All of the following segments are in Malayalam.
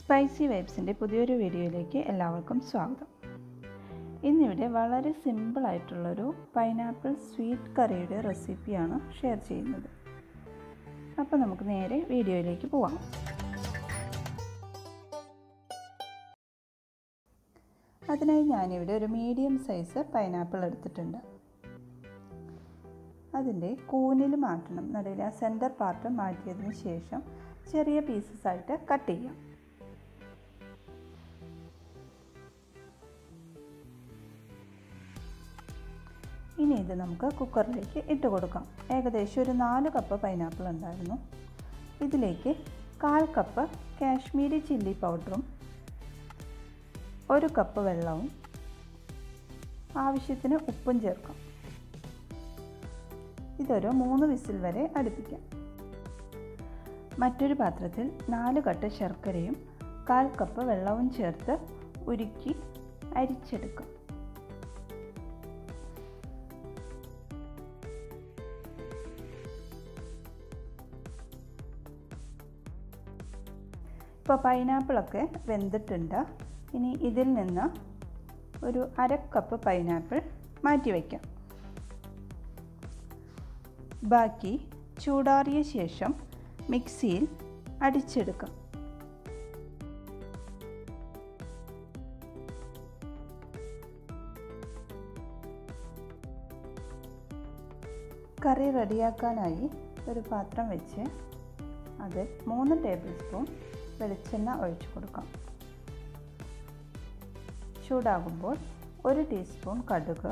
സ്പൈസി വൈബ്സിൻ്റെ പുതിയൊരു വീഡിയോയിലേക്ക് എല്ലാവർക്കും സ്വാഗതം ഇന്നിവിടെ വളരെ സിമ്പിളായിട്ടുള്ളൊരു പൈനാപ്പിൾ സ്വീറ്റ് കറിയുടെ റെസിപ്പിയാണ് ഷെയർ ചെയ്യുന്നത് അപ്പോൾ നമുക്ക് നേരെ വീഡിയോയിലേക്ക് പോവാം അതിനായി ഞാനിവിടെ ഒരു മീഡിയം സൈസ് പൈനാപ്പിൾ എടുത്തിട്ടുണ്ട് അതിൻ്റെ കൂനിൽ മാറ്റണം നടുവിൽ ആ സെൻറ്റർ പാർട്ട് മാറ്റിയതിന് ശേഷം ചെറിയ പീസസ് ആയിട്ട് കട്ട് ചെയ്യാം ഇനി ഇത് നമുക്ക് കുക്കറിലേക്ക് ഇട്ട് കൊടുക്കാം ഏകദേശം ഒരു നാല് കപ്പ് പൈനാപ്പിൾ ഉണ്ടായിരുന്നു ഇതിലേക്ക് കാൽ കപ്പ് കാശ്മീരി ചില്ലി പൗഡറും ഒരു കപ്പ് വെള്ളവും ആവശ്യത്തിന് ഉപ്പും ചേർക്കാം ഇതൊരു മൂന്ന് വിസിൽ വരെ അടുപ്പിക്കാം മറ്റൊരു പാത്രത്തിൽ നാല് കട്ട് ശർക്കരയും കാൽ കപ്പ് വെള്ളവും ചേർത്ത് ഉരുക്കി അരിച്ചെടുക്കാം ഇപ്പോൾ പൈനാപ്പിളൊക്കെ വെന്തിട്ടുണ്ട് ഇനി ഇതിൽ നിന്ന് ഒരു അര കപ്പ് പൈനാപ്പിൾ മാറ്റി വയ്ക്കാം ബാക്കി ചൂടാറിയ ശേഷം മിക്സിയിൽ അടിച്ചെടുക്കാം കറി റെഡിയാക്കാനായി ഒരു പാത്രം വെച്ച് അതിൽ മൂന്ന് ടേബിൾ സ്പൂൺ വെളിച്ചെണ്ണ ഒഴിച്ചു കൊടുക്കാം ചൂടാകുമ്പോൾ ഒരു ടീസ്പൂൺ കടുക്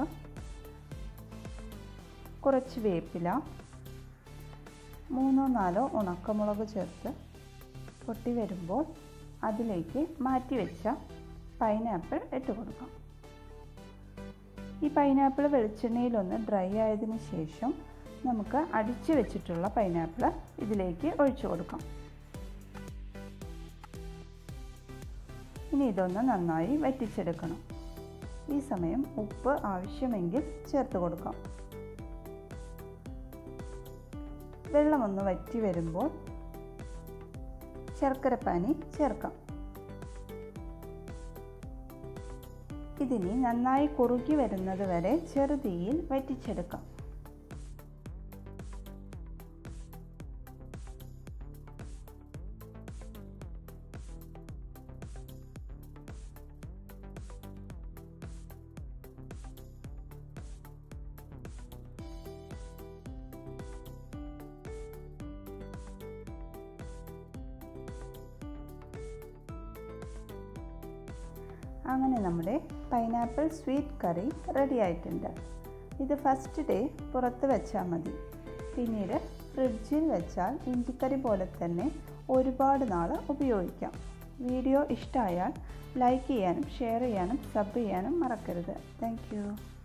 കുറച്ച് വേപ്പില മൂന്നോ നാലോ ഉണക്കമുളക് ചേർത്ത് പൊട്ടി വരുമ്പോൾ അതിലേക്ക് മാറ്റി വെച്ച പൈനാപ്പിൾ ഇട്ട് കൊടുക്കാം ഈ പൈനാപ്പിൾ വെളിച്ചെണ്ണയിലൊന്ന് ഡ്രൈ ആയതിനു ശേഷം നമുക്ക് അടിച്ചു വെച്ചിട്ടുള്ള പൈനാപ്പിൾ ഇതിലേക്ക് ഒഴിച്ചു കൊടുക്കാം ഇനി ഇതൊന്ന് നന്നായി വറ്റിച്ചെടുക്കണം ഈ സമയം ഉപ്പ് ആവശ്യമെങ്കിൽ ചേർത്ത് കൊടുക്കാം വെള്ളമൊന്ന് വറ്റി വരുമ്പോൾ ശർക്കരപ്പാനി ചേർക്കാം ഇതിനി നന്നായി കുറുകി വരുന്നത് വരെ ചെറുതീയിൽ വറ്റിച്ചെടുക്കാം അങ്ങനെ നമ്മുടെ പൈനാപ്പിൾ സ്വീറ്റ് കറി റെഡി ആയിട്ടുണ്ട് ഇത് ഫസ്റ്റ് ഡേ പുറത്ത് വെച്ചാൽ മതി പിന്നീട് ഫ്രിഡ്ജിൽ വെച്ചാൽ ഇഞ്ചിക്കറി പോലെ തന്നെ ഒരുപാട് നാൾ ഉപയോഗിക്കാം വീഡിയോ ഇഷ്ടമായാൽ ലൈക്ക് ചെയ്യാനും ഷെയർ ചെയ്യാനും സബ് ചെയ്യാനും മറക്കരുത് താങ്ക്